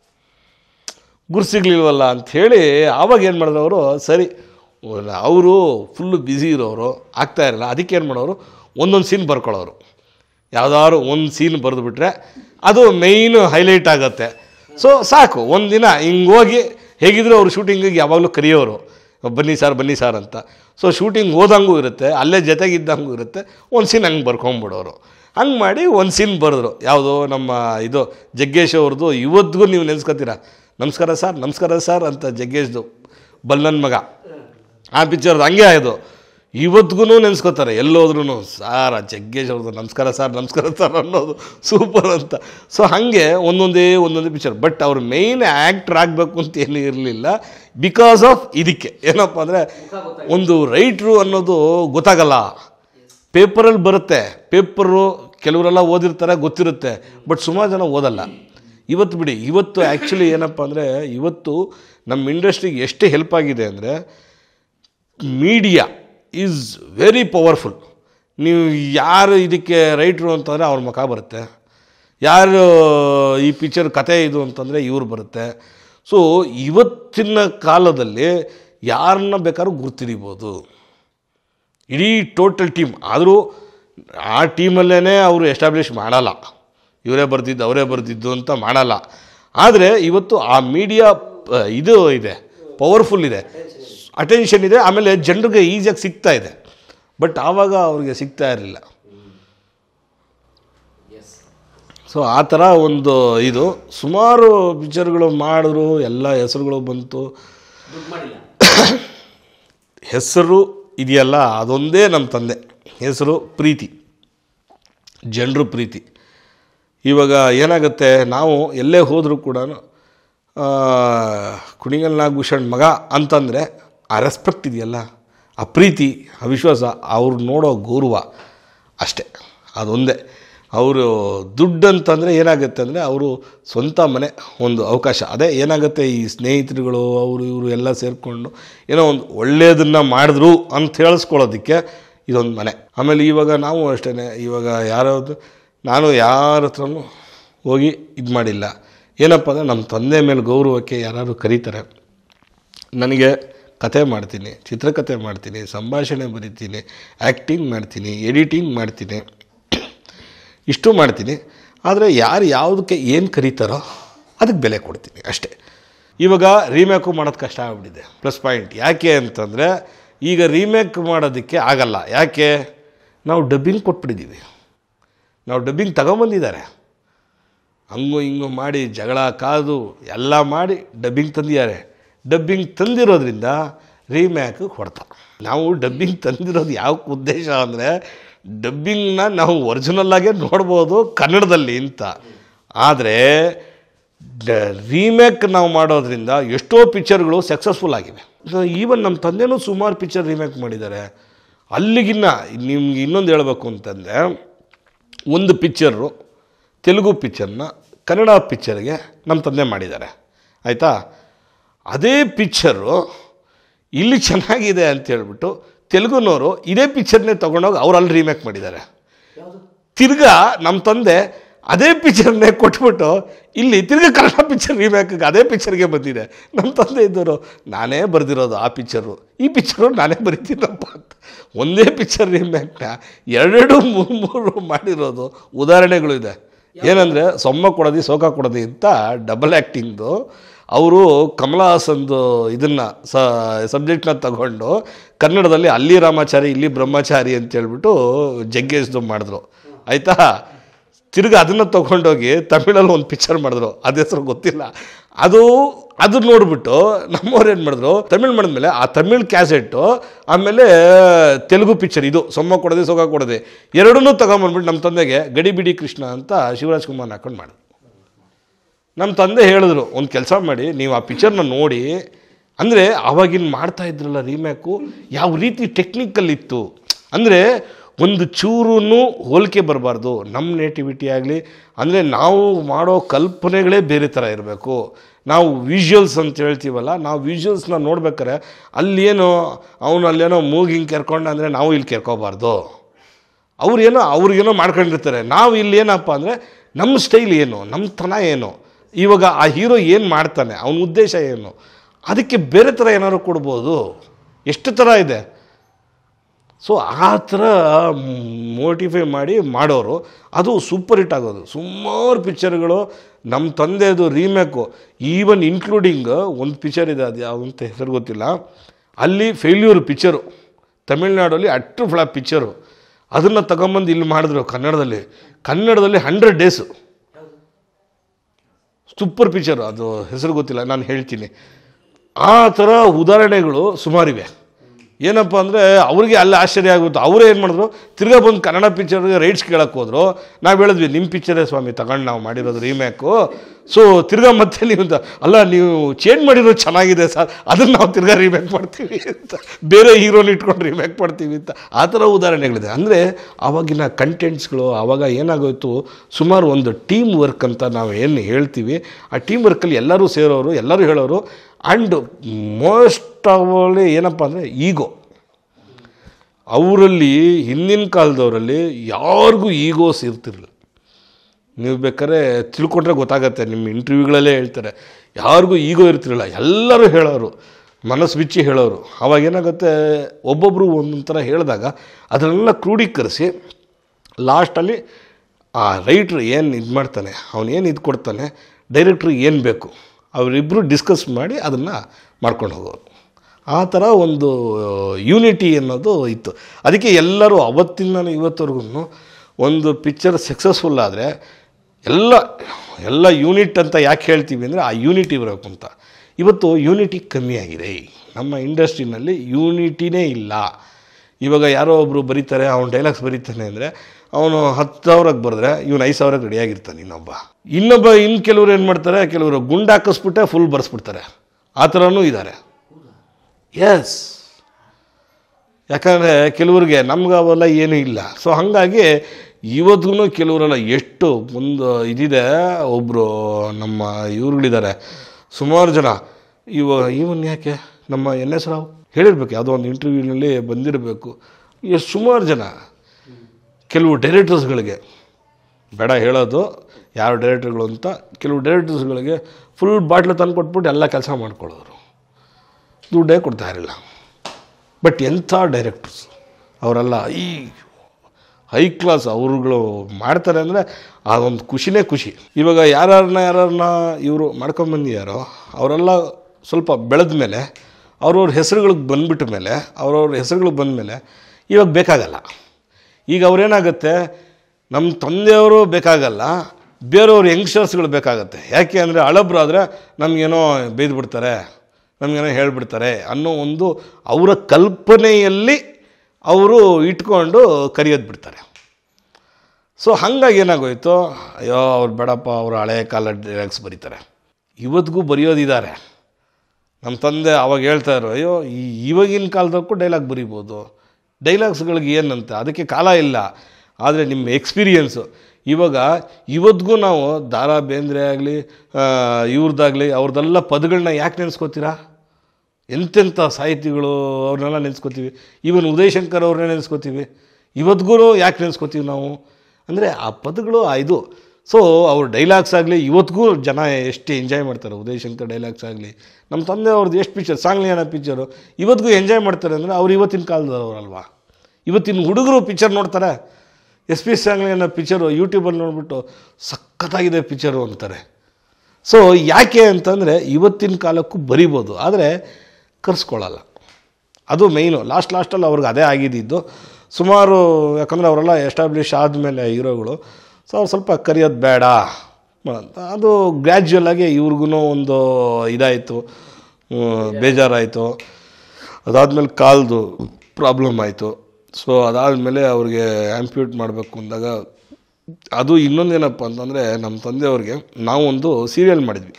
ಗುರು ಸಿಗ್ಲಿಲ್ವಲ್ಲ ಅಂಥೇಳಿ ಆವಾಗ ಏನು ಮಾಡಿದ್ರು ಅವರು ಸರಿ ಅವರು ಫುಲ್ಲು ಬ್ಯುಸಿ ಇರೋರು ಆಗ್ತಾ ಇರಲ್ಲ ಅದಕ್ಕೆ ಏನು ಮಾಡೋರು ಒಂದೊಂದು ಸೀನ್ ಬರ್ಕೊಳ್ಳೋರು ಯಾವ್ದಾದ್ರು ಒಂದು ಸೀನ್ ಬರೆದುಬಿಟ್ರೆ ಅದು ಮೇಯ್ನು ಹೈಲೈಟ್ ಆಗುತ್ತೆ ಸೊ ಸಾಕು ಒಂದು ದಿನ ಹಿಂಗೆ ಹೋಗಿ ಹೇಗಿದ್ರು ಅವರು ಶೂಟಿಂಗಿಗೆ ಯಾವಾಗಲೂ ಕರೆಯೋರು ಬನ್ನಿ ಸರ್ ಬನ್ನಿ ಸರ್ ಅಂತ ಸೊ ಶೂಟಿಂಗ್ ಹೋದಂಗೂ ಇರುತ್ತೆ ಅಲ್ಲೇ ಜೊತೆಗಿದ್ದಂಗೂ ಇರುತ್ತೆ ಒಂದು ಸೀನ್ ಹಂಗೆ ಬರ್ಕೊಂಬಿಡೋರು ಹಂಗೆ ಮಾಡಿ ಒಂದು ಸೀನ್ ಬರೆದ್ರು ಯಾವುದೋ ನಮ್ಮ ಇದು ಜಗ್ಗೇಶ್ ಅವ್ರದ್ದು ಇವತ್ತಿಗೂ ನೀವು ನೆನೆಸ್ಕೊತೀರ ನಮಸ್ಕಾರ ಸರ್ ನಮಸ್ಕಾರ ಸರ್ ಅಂತ ಜಗ್ಗೇಶ್ದು ಬಲ್ಲನ್ ಮಗ ಆ ಪಿಕ್ಚರ್ದು ಹಂಗೆ ಆಯಿತು ಇವತ್ತಿಗೂ ನೆನೆಸ್ಕೋತಾರೆ ಎಲ್ಲೋದ್ರೂ ಸಾರ್ ಆ ಜಗ್ಗೇಶ್ ಅವ್ರದ್ದು ನಮಸ್ಕಾರ ಸರ್ ನಮಸ್ಕಾರ ಸರ್ ಅನ್ನೋದು ಸೂಪರ್ ಅಂತ ಸೊ ಹಾಗೆ ಒಂದೊಂದೇ ಒಂದೊಂದೇ ಪಿಕ್ಚರ್ ಬಟ್ ಅವ್ರು ಮೇಯ್ನ್ ಆ್ಯಕ್ಟ್ರ್ ಆಗಬೇಕು ಅಂತ ಏನೂ ಇರಲಿಲ್ಲ ಬಿಕಾಸ್ ಆಫ್ ಇದಕ್ಕೆ ಏನಪ್ಪ ಅಂದರೆ ಒಂದು ರೈಟ್ರು ಅನ್ನೋದು ಗೊತ್ತಾಗಲ್ಲ ಪೇಪರಲ್ಲಿ ಬರುತ್ತೆ ಪೇಪರು ಕೆಲವರೆಲ್ಲ ಓದಿರ್ತಾರೆ ಗೊತ್ತಿರುತ್ತೆ ಬಟ್ ಸುಮಾರು ಜನ ಓದಲ್ಲ ಇವತ್ತು ಬಿಡಿ ಇವತ್ತು ಆ್ಯಕ್ಚುಲಿ ಏನಪ್ಪ ಅಂದರೆ ಇವತ್ತು ನಮ್ಮ ಇಂಡಸ್ಟ್ರಿಗೆ ಎಷ್ಟು ಹೆಲ್ಪ್ ಆಗಿದೆ ಅಂದರೆ ಮೀಡಿಯಾ ಈಸ್ ವೆರಿ ಪವರ್ಫುಲ್ ನೀವು ಯಾರು ಇದಕ್ಕೆ ರೈಟ್ರು ಅಂತಂದರೆ ಅವ್ರ ಮುಖ ಬರುತ್ತೆ ಯಾರು ಈ ಪಿಕ್ಚರ್ ಕತೆ ಇದು ಅಂತಂದರೆ ಇವ್ರು ಬರುತ್ತೆ ಸೊ ಇವತ್ತಿನ ಕಾಲದಲ್ಲಿ ಯಾರನ್ನ ಬೇಕಾದ್ರೂ ಗುರ್ತಿಡಿಬೋದು ಇಡೀ ಟೋಟಲ್ ಟೀಮ್ ಆದರೂ ಆ ಟೀಮಲ್ಲೇ ಅವರು ಎಸ್ಟಾಬ್ಲಿಷ್ ಮಾಡಲ್ಲ ಇವರೇ ಬರ್ತಿದ್ದು ಅವರೇ ಬರ್ತಿದ್ದು ಅಂತ ಮಾಡಲ್ಲ ಆದರೆ ಇವತ್ತು ಆ ಮೀಡಿಯಾ ಇದು ಇದೆ ಪವರ್ಫುಲ್ ಇದೆ ಅಟೆನ್ಷನ್ ಇದೆ ಆಮೇಲೆ ಜನರಿಗೆ ಈಸಿಯಾಗಿ ಸಿಗ್ತಾ ಇದೆ ಬಟ್ ಆವಾಗ ಅವ್ರಿಗೆ ಸಿಗ್ತಾ ಇರಲಿಲ್ಲ ಎಸ್ ಸೊ ಆ ಥರ ಒಂದು ಇದು ಸುಮಾರು ಪಿಕ್ಚರ್ಗಳು ಮಾಡಿದ್ರು ಎಲ್ಲ ಹೆಸರುಗಳು ಬಂತು ದುಡ್ಡು ಮಾಡಿಲ್ಲ ಹೆಸರು ಇದೆಯಲ್ಲ ಅದೊಂದೇ ನಮ್ಮ ತಂದೆ ಹೆಸರು ಪ್ರೀತಿ ಜನರು ಪ್ರೀತಿ ಇವಾಗ ಏನಾಗುತ್ತೆ ನಾವು ಎಲ್ಲೇ ಹೋದರೂ ಕೂಡ ಕುಣಿಗಲ್ ನಾಗಭೂಷಣ್ ಮಗ ಅಂತಂದರೆ ಆ ರೆಸ್ಪೆಕ್ಟ್ ಇದೆಯಲ್ಲ ಆ ಪ್ರೀತಿ ಆ ವಿಶ್ವಾಸ ಅವ್ರು ನೋಡೋ ಗೌರವ ಅಷ್ಟೇ ಅದೊಂದೇ ಅವರು ದುಡ್ಡು ಅಂತಂದರೆ ಏನಾಗುತ್ತೆ ಅಂದರೆ ಅವರು ಸ್ವಂತ ಮನೆ ಒಂದು ಅವಕಾಶ ಅದೇ ಏನಾಗುತ್ತೆ ಈ ಸ್ನೇಹಿತರುಗಳು ಅವರು ಇವರು ಎಲ್ಲ ಸೇರಿಕೊಂಡು ಏನೋ ಒಂದು ಒಳ್ಳೆಯದನ್ನು ಮಾಡಿದ್ರು ಅಂತ ಹೇಳಿಸ್ಕೊಳ್ಳೋದಕ್ಕೆ ಇದೊಂದು ಮನೆ ಆಮೇಲೆ ಇವಾಗ ನಾವು ಅಷ್ಟೇ ಇವಾಗ ಯಾರಾவது ನಾನು ಯಾರ ಹತ್ರನೂ ಹೋಗಿ ಇದು ಮಾಡಿಲ್ಲ ಏನಪ್ಪ ಅಂದರೆ ನಮ್ಮ ತಂದೆ ಮೇಲೆ ಗೌರವಕ್ಕೆ ಯಾರಾದ್ರು ಕರೀತಾರೆ ನನಗೆ ಕತೆ ಮಾಡ್ತೀನಿ ಚಿತ್ರಕಥೆ ಮಾಡ್ತೀನಿ ಸಂಭಾಷಣೆ ಬರಿತೀನಿ ಆ್ಯಕ್ಟಿಂಗ್ ಮಾಡ್ತೀನಿ ಎಡಿಟಿಂಗ್ ಮಾಡ್ತೀನಿ ಇಷ್ಟು ಮಾಡ್ತೀನಿ ಆದರೆ ಯಾರು ಯಾವುದಕ್ಕೆ ಏನು ಕರೀತಾರೋ ಅದಕ್ಕೆ ಬೆಲೆ ಕೊಡ್ತೀನಿ ಅಷ್ಟೇ ಇವಾಗ ರೀಮೇಕು ಮಾಡೋದು ಕಷ್ಟ ಆಗ್ಬಿಟ್ಟಿದೆ ಪ್ಲಸ್ ಪಾಯಿಂಟ್ ಯಾಕೆ ಅಂತಂದರೆ ಈಗ ರೀಮೇಕ್ ಮಾಡೋದಕ್ಕೆ ಆಗಲ್ಲ ಯಾಕೆ ನಾವು ಡಬ್ಬಿಂಗ್ ಕೊಟ್ಬಿಟ್ಟಿದ್ದೀವಿ ನಾವು ಡಬ್ಬಿಂಗ್ ತಗೊಂಬಂದಿದ್ದಾರೆ ಹಂಗು ಹಿಂಗು ಮಾಡಿ ಜಗಳ ಕಾದು ಎಲ್ಲ ಮಾಡಿ ಡಬ್ಬಿಂಗ್ ತಂದಿದ್ದಾರೆ ಡಬ್ಬಿಂಗ್ ತಂದಿರೋದ್ರಿಂದ ರೀಮ್ಯಾಕ್ ಹೊಡ್ತ ನಾವು ಡಬ್ಬಿಂಗ್ ತಂದಿರೋದು ಯಾವ ಉದ್ದೇಶ ಅಂದರೆ ಡಬ್ಬಿಂಗ್ನ ನಾವು ಒರಿಜಿನಲ್ಲಾಗೆ ನೋಡ್ಬೋದು ಕನ್ನಡದಲ್ಲಿ ಅಂತ ಆದರೆ ರೀಮೇಕ್ ನಾವು ಮಾಡೋದ್ರಿಂದ ಎಷ್ಟೋ ಪಿಕ್ಚರ್ಗಳು ಸಕ್ಸಸ್ಫುಲ್ ಆಗಿವೆ ಈವನ್ ನಮ್ಮ ತಂದೆನೂ ಸುಮಾರು ಪಿಕ್ಚರ್ ರೀಮೇಕ್ ಮಾಡಿದ್ದಾರೆ ಅಲ್ಲಿಗಿನ್ನ ನಿಮ್ಗೆ ಇನ್ನೊಂದು ಹೇಳಬೇಕು ಅಂತಂದರೆ ಒಂದು ಪಿಕ್ಚರು ತೆಲುಗು ಪಿಕ್ಚರ್ನ ಕನ್ನಡ ಪಿಕ್ಚರ್ಗೆ ನಮ್ಮ ತಂದೆ ಮಾಡಿದ್ದಾರೆ ಆಯಿತಾ ಅದೇ ಪಿಕ್ಚರು ಇಲ್ಲಿ ಚೆನ್ನಾಗಿದೆ ಅಂತ ಹೇಳ್ಬಿಟ್ಟು ತೆಲುಗುನವರು ಇದೇ ಪಿಕ್ಚರ್ನೇ ತೊಗೊಂಡೋಗಿ ಅವ್ರು ಅಲ್ಲಿ ರೀಮೇಕ್ ಮಾಡಿದ್ದಾರೆ ಯಾವುದು ತಿರ್ಗಾ ನಮ್ಮ ತಂದೆ ಅದೇ ಪಿಕ್ಚರ್ನೇ ಕೊಟ್ಬಿಟ್ಟು ಇಲ್ಲಿ ತಿರ್ಗಾ ಕನ್ನಡ ಪಿಕ್ಚರ್ ರೀಮೇಕ್ಗೆ ಅದೇ ಪಿಕ್ಚರ್ಗೆ ಬಂದಿದೆ ನಮ್ಮ ತಂದೆ ಇದ್ದವರು ನಾನೇ ಬರೆದಿರೋದು ಆ ಪಿಕ್ಚರು ಈ ಪಿಕ್ಚರು ನಾನೇ ಬರಿತೀನಪ್ಪ ಅಂತ ಒಂದೇ ಪಿಕ್ಚರ್ ರೀಮೇಕ್ನ ಎರಡು ಮೂರು ಮೂರು ಮಾಡಿರೋದು ಉದಾಹರಣೆಗಳು ಇದೆ ಏನಂದರೆ ಸೊಮ್ಮ ಕೊಡೋದು ಸೋಕ ಕೊಡೋದು ಅಂತ ಡಬಲ್ ಆ್ಯಕ್ಟಿಂಗ್ದು ಅವರು ಕಮಲ ಹಾಸನ್ದು ಇದನ್ನು ಸ ಸಬ್ಜೆಕ್ಟ್ನ ತಗೊಂಡು ಕನ್ನಡದಲ್ಲಿ ಅಲ್ಲಿ ರಾಮಾಚಾರಿ ಇಲ್ಲಿ ಬ್ರಹ್ಮಚಾರಿ ಅಂತ ಹೇಳ್ಬಿಟ್ಟು ಜಗ್ಗೇಶ್ದು ಮಾಡಿದ್ರು ಆಯಿತಾ ತಿರ್ಗಿ ಅದನ್ನು ತೊಗೊಂಡೋಗಿ ತಮಿಳಲ್ಲಿ ಒಂದು ಪಿಕ್ಚರ್ ಮಾಡಿದ್ರು ಅದ ಹೆಸರು ಗೊತ್ತಿಲ್ಲ ಅದು ಅದು ನೋಡ್ಬಿಟ್ಟು ನಮ್ಮವ್ರು ಏನು ಮಾಡಿದ್ರು ತಮಿಳ್ ಮಾಡಿದ್ಮೇಲೆ ಆ ತಮಿಳ್ ಕ್ಯಾಸೆಟ್ಟು ಆಮೇಲೆ ತೆಲುಗು ಪಿಕ್ಚರ್ ಇದು ಸೊಮ್ಮ ಕೊಡದೆ ಸೊಗ ಕೊಡದೆ ಎರಡನ್ನೂ ತಗೊಂಬಂದ್ಬಿಟ್ಟು ನಮ್ಮ ತಂದೆಗೆ ಗಡಿ ಬಿಡಿ ಕೃಷ್ಣ ಅಂತ ಶಿವರಾಜ್ ಕುಮಾರ್ನ ಹಾಕೊಂಡು ಮಾಡಿದ್ರು ನಮ್ಮ ತಂದೆ ಹೇಳಿದ್ರು ಒಂದು ಕೆಲಸ ಮಾಡಿ ನೀವು ಆ ಪಿಕ್ಚರ್ನ ನೋಡಿ ಅಂದರೆ ಆವಾಗಿನ ಮಾಡ್ತಾ ಇದ್ರಲ್ಲ ರೀಮೇಕು ಯಾವ ರೀತಿ ಟೆಕ್ನಿಕಲ್ ಇತ್ತು ಅಂದರೆ ಒಂದು ಚೂರು ಹೋಲಿಕೆ ಬರಬಾರ್ದು ನಮ್ಮ ನೇಟಿವಿಟಿ ಆಗಲಿ ಅಂದರೆ ನಾವು ಮಾಡೋ ಕಲ್ಪನೆಗಳೇ ಬೇರೆ ಥರ ಇರಬೇಕು ನಾವು ವಿಜುವಲ್ಸ್ ಅಂತ ಹೇಳ್ತೀವಲ್ಲ ನಾವು ವಿಜುವಲ್ಸ್ನ ನೋಡ್ಬೇಕಾರೆ ಅಲ್ಲೇನೋ ಅವನು ಅಲ್ಲೇನೋ ಮೂಗ್ ಹಿಂಗೆ ಕೆರ್ಕೊಂಡು ಅಂದರೆ ನಾವು ಇಲ್ಲಿ ಕೆರ್ಕೋಬಾರ್ದು ಅವ್ರೇನೋ ಅವ್ರಿಗೇನೋ ಮಾಡ್ಕೊಂಡಿರ್ತಾರೆ ನಾವು ಇಲ್ಲಿ ಏನಪ್ಪ ಅಂದರೆ ನಮ್ಮ ಸ್ಟೈಲ್ ಏನು ನಮ್ಮ ತನ ಏನು ಇವಾಗ ಆ ಹೀರೋ ಏನು ಮಾಡ್ತಾನೆ ಅವನ ಉದ್ದೇಶ ಏನು ಅದಕ್ಕೆ ಬೇರೆ ಥರ ಏನಾದ್ರು ಕೊಡ್ಬೋದು ಎಷ್ಟು ಥರ ಇದೆ ಸೊ ಆ ಥರ ಮೋಟಿಫೈ ಮಾಡಿ ಮಾಡೋರು ಅದು ಸೂಪರ್ ಹಿಟ್ ಆಗೋದು ಸುಮಾರು ಪಿಕ್ಚರ್ಗಳು ನಮ್ಮ ತಂದೆದು ರೀಮೇಕು ಈವನ್ ಇನ್ಕ್ಲೂಡಿಂಗ್ ಒಂದು ಪಿಕ್ಚರ್ ಇದೆ ಅದು ಯಾವುದಂತ ಹೆಸರು ಗೊತ್ತಿಲ್ಲ ಅಲ್ಲಿ ಫೇಲ್ಯೂರ್ ಪಿಕ್ಚರು ತಮಿಳ್ನಾಡಲ್ಲಿ ಅಟ್ಟು ಫ್ಲಾಪ್ ಪಿಕ್ಚರು ಅದನ್ನು ತಗೊಂಬಂದು ಇಲ್ಲಿ ಮಾಡಿದ್ರು ಕನ್ನಡದಲ್ಲಿ ಕನ್ನಡದಲ್ಲಿ ಹಂಡ್ರೆಡ್ ಡೇಸು ಸೂಪರ್ ಪಿಕ್ಚರ್ ಅದು ಹೆಸರು ಗೊತ್ತಿಲ್ಲ ನಾನು ಹೇಳ್ತೀನಿ ಆ ಥರ ಉದಾಹರಣೆಗಳು ಸುಮಾರಿವೆ ಏನಪ್ಪ ಅಂದರೆ ಅವ್ರಿಗೆ ಅಲ್ಲಿ ಆಶ್ಚರ್ಯ ಆಗುತ್ತೆ ಅವರೇ ಏನು ಮಾಡಿದ್ರು ತಿರ್ಗಾ ಬಂದು ಕನ್ನಡ ಪಿಕ್ಚರ್ಗೆ ರೈಟ್ಸ್ ಕೇಳಕ್ಕೆ ಹೋದ್ರು ನಾವು ಹೇಳಿದ್ವಿ ನಿಮ್ಮ ಪಿಕ್ಚರೇ ಸ್ವಾಮಿ ತಗೊಂಡು ನಾವು ಮಾಡಿರೋದು ರೀಮೇಕು ಸೊ ತಿರ್ಗಾ ಮತ್ತೆ ನೀವು ಅಂತ ಅಲ್ಲ ನೀವು ಚೇಂಜ್ ಮಾಡಿರೋದು ಚೆನ್ನಾಗಿದೆ ಸರ್ ಅದನ್ನು ನಾವು ತಿರ್ಗಾ ರೀಮೇಕ್ ಮಾಡ್ತೀವಿ ಅಂತ ಬೇರೆ ಹೀರೋನ ಇಟ್ಕೊಂಡು ರೀಮೇಕ್ ಮಾಡ್ತೀವಿ ಅಂತ ಆ ಥರ ಉದಾಹರಣೆಗಳಿದೆ ಅಂದರೆ ಆವಾಗಿನ ಕಂಟೆಂಟ್ಸ್ಗಳು ಆವಾಗ ಏನಾಗೋಯ್ತು ಸುಮಾರು ಒಂದು ಟೀಮ್ ವರ್ಕ್ ಅಂತ ನಾವು ಏನು ಹೇಳ್ತೀವಿ ಆ ಟೀಮ್ ವರ್ಕಲ್ಲಿ ಎಲ್ಲರೂ ಸೇರೋರು ಎಲ್ಲರೂ ಹೇಳೋರು ಆ್ಯಂಡ್ ಮೋಸ್ಟ್ ಆಫ್ ಆಲ್ ಏನಪ್ಪ ಅಂದರೆ ಈಗೋ ಅವರಲ್ಲಿ ಹಿಂದಿನ ಕಾಲದವರಲ್ಲಿ ಯಾರಿಗೂ ಈಗೋಸ್ ಇರ್ತಿರಲಿಲ್ಲ ನೀವು ಬೇಕಾದ್ರೆ ತಿಳ್ಕೊಂಡ್ರೆ ಗೊತ್ತಾಗತ್ತೆ ನಿಮ್ಮ ಇಂಟರ್ವ್ಯೂಗಳಲ್ಲೇ ಹೇಳ್ತಾರೆ ಯಾರಿಗೂ ಈಗೋ ಇರ್ತಿರಲಿಲ್ಲ ಎಲ್ಲರೂ ಹೇಳೋರು ಮನಸ್ಸು ಬಿಚ್ಚಿ ಹೇಳೋರು ಅವಾಗ ಏನಾಗುತ್ತೆ ಒಬ್ಬೊಬ್ಬರು ಒಂದೊಂದು ಥರ ಹೇಳಿದಾಗ ಅದನ್ನೆಲ್ಲ ಕ್ರೋಢೀಕರಿಸಿ ಲಾಸ್ಟಲ್ಲಿ ಆ ರೈಟ್ರ್ ಏನು ಇದು ಮಾಡ್ತಾನೆ ಅವನು ಏನು ಇದು ಕೊಡ್ತಾನೆ ಡೈರೆಕ್ಟ್ರಿಗೆ ಏನು ಬೇಕು ಅವರಿಬ್ಬರು ಡಿಸ್ಕಸ್ ಮಾಡಿ ಅದನ್ನು ಮಾಡ್ಕೊಂಡು ಹೋಗೋರು ಆ ಥರ ಒಂದು ಯೂನಿಟಿ ಅನ್ನೋದು ಇತ್ತು ಅದಕ್ಕೆ ಎಲ್ಲರೂ ಅವತ್ತಿನ ಇವತ್ತವರೆಗೂ ಒಂದು ಪಿಕ್ಚರ್ ಸಕ್ಸಸ್ಫುಲ್ ಆದರೆ ಎಲ್ಲ ಎಲ್ಲ ಯೂನಿಟ್ ಅಂತ ಯಾಕೆ ಹೇಳ್ತೀವಿ ಅಂದರೆ ಆ ಯೂನಿಟಿ ಇರಬೇಕು ಅಂತ ಇವತ್ತು ಯೂನಿಟಿ ಕಮ್ಮಿ ಆಗಿದೆ ನಮ್ಮ ಇಂಡಸ್ಟ್ರಿನಲ್ಲಿ ಯೂನಿಟಿನೇ ಇಲ್ಲ ಇವಾಗ ಯಾರೋ ಒಬ್ಬರು ಬರೀತಾರೆ ಅವ್ನು ಡೈಲಾಗ್ಸ್ ಬರೀತಾನೆ ಅಂದರೆ ಅವನು ಹತ್ತು ಸಾವಿರಕ್ಕೆ ಬರೆದ್ರೆ ಇವನು ಐದು ಸಾವಿರಕ್ಕೆ ರೆಡಿಯಾಗಿರ್ತಾನೆ ಇನ್ನೊಬ್ಬ ಇನ್ನೊಬ್ಬ ಇನ್ನು ಕೆಲವರು ಏನು ಮಾಡ್ತಾರೆ ಕೆಲವರು ಗುಂಡು ಹಾಕಿಸ್ಬಿಟ್ಟೆ ಫುಲ್ ಬರ್ಸ್ಬಿಡ್ತಾರೆ ಆ ಥರನೂ ಇದ್ದಾರೆ ಎಸ್ ಯಾಕಂದರೆ ಕೆಲವ್ರಿಗೆ ನಮ್ಗೆ ಅವೆಲ್ಲ ಏನೂ ಇಲ್ಲ ಸೊ ಹಾಗಾಗಿ ಇವತ್ತಿಗೂ ಕೆಲವರೆಲ್ಲ ಎಷ್ಟು ಒಂದು ಇದಿದೆ ಒಬ್ಬರು ನಮ್ಮ ಇವ್ರುಗಳಿದ್ದಾರೆ ಸುಮಾರು ಜನ ಇವ ಇವನ್ ಯಾಕೆ ನಮ್ಮ ಎನ್ ಎಸ್ ರಾವ್ ಹೇಳಿರ್ಬೇಕು ಯಾವುದೋ ಒಂದು ಇಂಟರ್ವ್ಯೂನಲ್ಲಿ ಬಂದಿರಬೇಕು ಎಷ್ಟು ಸುಮಾರು ಜನ ಕೆಲವು ಡೈರೆಕ್ಟರ್ಸ್ಗಳಿಗೆ ಬೇಡ ಹೇಳೋದು ಯಾರು ಡೈರೆಕ್ಟರ್ಗಳು ಅಂತ ಕೆಲವು ಡೈರೆಕ್ಟರ್ಸ್ಗಳಿಗೆ ಫುಲ್ ಬಾಟ್ಲು ತಂದು ಕೊಟ್ಬಿಟ್ಟು ಎಲ್ಲ ಕೆಲಸ ಮಾಡ್ಕೊಳ್ಳೋರು ದುಡ್ಡೇ ಕೊಡ್ತಾ ಇರಲಿಲ್ಲ ಬಟ್ ಎಂಥ ಡೈರೆಕ್ಟರ್ಸ್ ಅವರೆಲ್ಲ ಈ ಹೈ ಕ್ಲಾಸ್ ಅವ್ರುಗಳು ಮಾಡ್ತಾರೆ ಅಂದರೆ ಅದೊಂದು ಖುಷಿನೇ ಖುಷಿ ಇವಾಗ ಯಾರನ್ನ ಯಾರನ್ನ ಇವರು ಮಾಡ್ಕೊಂಬಂದಿದ್ದಾರೋ ಅವರೆಲ್ಲ ಸ್ವಲ್ಪ ಬೆಳೆದ ಮೇಲೆ ಅವ್ರವ್ರ ಹೆಸರುಗಳಿಗೆ ಬಂದ್ಬಿಟ್ಟ ಮೇಲೆ ಅವ್ರವ್ರ ಹೆಸರುಗಳು ಬಂದ ಮೇಲೆ ಇವಾಗ ಬೇಕಾಗಲ್ಲ ಈಗ ಅವ್ರೇನಾಗುತ್ತೆ ನಮ್ಮ ತಂದೆಯವರು ಬೇಕಾಗಲ್ಲ ಬೇರೆಯವ್ರ ಯಂಗ್ಸ್ಟರ್ಸ್ಗಳು ಬೇಕಾಗತ್ತೆ ಯಾಕೆ ಅಂದರೆ ಹಳಬ್ರಾದರೆ ನಮಗೇನೋ ಬೈದು ಬಿಡ್ತಾರೆ ನಮಗೇನೋ ಹೇಳ್ಬಿಡ್ತಾರೆ ಅನ್ನೋ ಒಂದು ಅವರ ಕಲ್ಪನೆಯಲ್ಲಿ ಅವರು ಇಟ್ಕೊಂಡು ಕರೆಯೋದು ಬಿಡ್ತಾರೆ ಸೊ ಹಾಗಾಗಿ ಏನಾಗೋಯ್ತು ಅಯ್ಯೋ ಅವ್ರು ಬೇಡಪ್ಪ ಅವರು ಹಳೆ ಕಾಲ ಡೈಲಾಗ್ಸ್ ಬರೀತಾರೆ ಇವತ್ತಿಗೂ ಬರೆಯೋದಿದ್ದಾರೆ ನಮ್ಮ ತಂದೆ ಅವಾಗ ಹೇಳ್ತಾಯಿದ್ರು ಅಯ್ಯೋ ಈ ಇವಾಗಿನ ಕಾಲದಕ್ಕೂ ಡೈಲಾಗ್ ಬರಿಬೋದು ಡೈಲಾಗ್ಸ್ಗಳಿಗೆ ಏನಂತೆ ಅದಕ್ಕೆ ಕಾಲ ಇಲ್ಲ ಆದರೆ ನಿಮ್ಮ ಎಕ್ಸ್ಪೀರಿಯನ್ಸು ಇವಾಗ ಇವತ್ತಿಗೂ ನಾವು ದಾರಾ ಬೇಂದ್ರೆ ಆಗಲಿ ಇವ್ರದ್ದಾಗಲಿ ಅವ್ರದ್ದೆಲ್ಲ ಪದಗಳನ್ನ ಯಾಕೆ ನೆನೆಸ್ಕೋತೀರಾ ಎಂತೆಂಥ ಸಾಹಿತಿಗಳು ಅವ್ರನ್ನೆಲ್ಲ ನೆನೆಸ್ಕೋತೀವಿ ಈವನ್ ಉದಯ್ ಶಂಕರ್ ಅವ್ರನ್ನೇ ನೆನೆಸ್ಕೋತೀವಿ ಇವತ್ತಿಗೂ ಯಾಕೆ ನೆನೆಸ್ಕೋತೀವಿ ನಾವು ಅಂದರೆ ಆ ಪದಗಳು ಆ ಇದು ಸೊ ಅವ್ರ ಡೈಲಾಗ್ಸ್ ಆಗಲಿ ಇವತ್ತಿಗೂ ಜನ ಎಷ್ಟು ಎಂಜಾಯ್ ಮಾಡ್ತಾರೆ ಉದಯ್ ಶಂಕರ್ ಡೈಲಾಗ್ಸ್ ಆಗಲಿ ನಮ್ಮ ತಂದೆ ಅವ್ರದ್ದು ಎಷ್ಟು ಪಿಕ್ಚರ್ ಸಾಂಗ್ಲಿಯಾನ ಪಿಕ್ಚರು ಇವತ್ತಿಗೂ ಎಂಜಾಯ್ ಮಾಡ್ತಾರೆ ಅಂದರೆ ಅವ್ರು ಇವತ್ತಿನ ಕಾಲದವ್ರಲ್ವಾ ಇವತ್ತಿನ ಹುಡುಗರು ಪಿಕ್ಚರ್ ನೋಡ್ತಾರೆ ಎಸ್ ಪಿ ಸಾಂಗ್ಲಿಯಾನ ಪಿಕ್ಚರು ಯೂಟ್ಯೂಬಲ್ಲಿ ನೋಡ್ಬಿಟ್ಟು ಸಖತ್ತಾಗಿದೆ ಪಿಕ್ಚರು ಅಂತಾರೆ ಸೊ ಯಾಕೆ ಅಂತಂದರೆ ಇವತ್ತಿನ ಕಾಲಕ್ಕೂ ಬರಿಬೋದು ಆದರೆ ಕರ್ಸ್ಕೊಳ್ಳಲ್ಲ ಅದು ಮೇಯ್ನು ಲಾಸ್ಟ್ ಲಾಸ್ಟಲ್ಲಿ ಅವ್ರಿಗೆ ಅದೇ ಆಗಿದ್ದಿದ್ದು ಸುಮಾರು ಯಾಕಂದರೆ ಅವರೆಲ್ಲ ಎಸ್ಟಾಬ್ಲಿಷ್ ಆದಮೇಲೆ ಹೀರೋಗಳು ಸೊ ಅವ್ರು ಸ್ವಲ್ಪ ಕರೆಯೋದು ಬೇಡ ಅಂತ ಅದು ಗ್ರ್ಯಾಜುವಲ್ ಆಗಿ ಇವ್ರಿಗೂ ಒಂದು ಇದಾಯಿತು ಬೇಜಾರಾಯಿತು ಅದಾದಮೇಲೆ ಕಾಲ್ದು ಪ್ರಾಬ್ಲಮ್ ಆಯಿತು ಸೊ ಅದಾದಮೇಲೆ ಅವ್ರಿಗೆ ಆ್ಯಂಪ್ಯೂಟ್ ಮಾಡಬೇಕು ಅಂದಾಗ ಅದು ಇನ್ನೊಂದೇನಪ್ಪ ಅಂತಂದರೆ ನಮ್ಮ ತಂದೆಯವ್ರಿಗೆ ನಾವೊಂದು ಸೀರಿಯಲ್ ಮಾಡಿದ್ವಿ